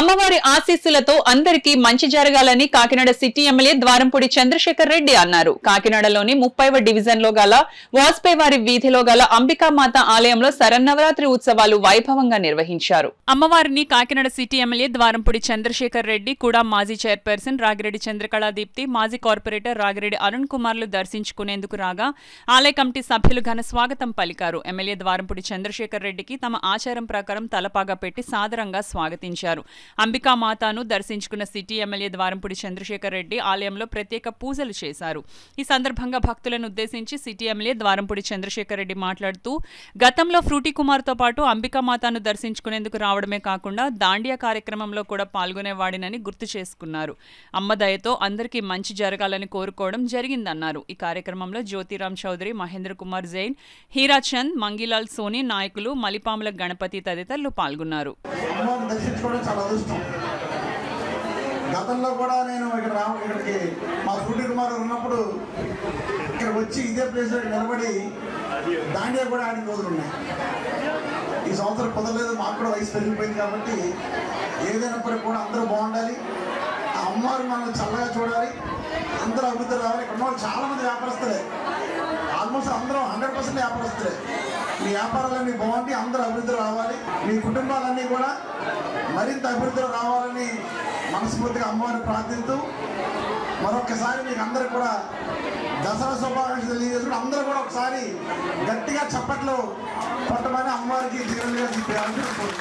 అమ్మవారి ఆశీస్సులతో అందరికీ మంచి జరగాలని కాకినాడ సిటీ ఎమ్మెల్యే ద్వారంపూడి చంద్రశేఖర్ రెడ్డి అన్నారు కాకినాడలోని ముప్పైవ డివిజన్ లో గల వాజ్పేయి వారి వీధిలో గల అంబికామాత ఆలయంలో శరన్నవరాత్రి ఉత్సవాలు వైభవంగా నిర్వహించారు అమ్మవారిని కాకినాడ సిటీ ఎమ్మెల్యే ద్వారంపూడి చంద్రశేఖర్ రెడ్డి కూడా మాజీ చైర్పర్సన్ రాగిరెడ్డి చంద్రకళా దీప్తి మాజీ కార్పొరేటర్ రాగిరెడ్డి అరుణ్ కుమార్లు దర్శించుకునేందుకు రాగా ఆలయ కమిటీ సభ్యులు ఘన స్వాగతం పలికారు ఎమ్మెల్యే ద్వారంపూడి చంద్రశేఖర్ రెడ్డికి తమ ఆచారం ప్రకారం తలపాగా పెట్టి సాదరంగా స్వాగతించారు అంబికా మాతాను దర్శించుకున్న సిటీ ఎమ్మెల్యే ద్వారంపూడి చంద్రశేఖర్ రెడ్డి ఆలయంలో ప్రత్యేక పూజలు చేశారు ఈ సందర్భంగా భక్తులను ఉద్దేశించి సిటీ ఎమ్మెల్యే ద్వారంపూడి చంద్రశేఖర్ రెడ్డి మాట్లాడుతూ గతంలో ఫ్రూటీ కుమార్తో పాటు అంబికా మాతాను దర్శించుకునేందుకు రావడమే కాకుండా దాండియా కార్యక్రమంలో కూడా పాల్గొనేవాడినని గుర్తు చేసుకున్నారు అమ్మ దయతో అందరికీ మంచి జరగాలని కోరుకోవడం జరిగిందన్నారు ఈ కార్యక్రమంలో జ్యోతిరామ్ చౌదరి మహేంద్ర కుమార్ జైన్ హీరాచంద్ మంగిలాల్ సోని నాయకులు మలిపాముల గణపతి తదితరులు పాల్గొన్నారు అమ్మవారిని దర్శించుకోవడం చాలా అదృష్టం గతంలో కూడా నేను ఇక్కడ రా ఇక్కడికి మా సూర్య కుమార్ ఉన్నప్పుడు ఇక్కడ వచ్చి ఇదే ప్లేస్లో నిలబడి దాండియా కూడా ఆడిన రోజులు ఉన్నాయి ఈ సంవత్సరం కుదరలేదు మాకు కూడా వయసు పెరిగిపోయింది కాబట్టి ఏదైనప్పటికీ కూడా అందరూ బాగుండాలి ఆ అమ్మవారు మనల్ని చల్లగా చూడాలి అందరూ అభివృద్ధి రావాలి ఇక్కడ ఉన్న వాళ్ళు చాలా మంది వ్యాపారస్తులే ఆల్మోస్ట్ అందరూ హండ్రెడ్ పర్సెంట్ వ్యాపారస్తులే మీ వ్యాపారాలన్నీ బాగుండి అందరూ అభివృద్ధి రావాలి మీ కుటుంబాలన్నీ కూడా మరింత అభివృద్ధిలో రావాలని మనస్ఫూర్తిగా అమ్మవారిని ప్రార్థిస్తూ మరొకసారి మీకు అందరికి కూడా దసరా శుభాకాంక్షలు తెలియజేసుకుని అందరూ కూడా ఒకసారి గట్టిగా చప్పట్లు కొట్టమని అమ్మవారికి జీవనగా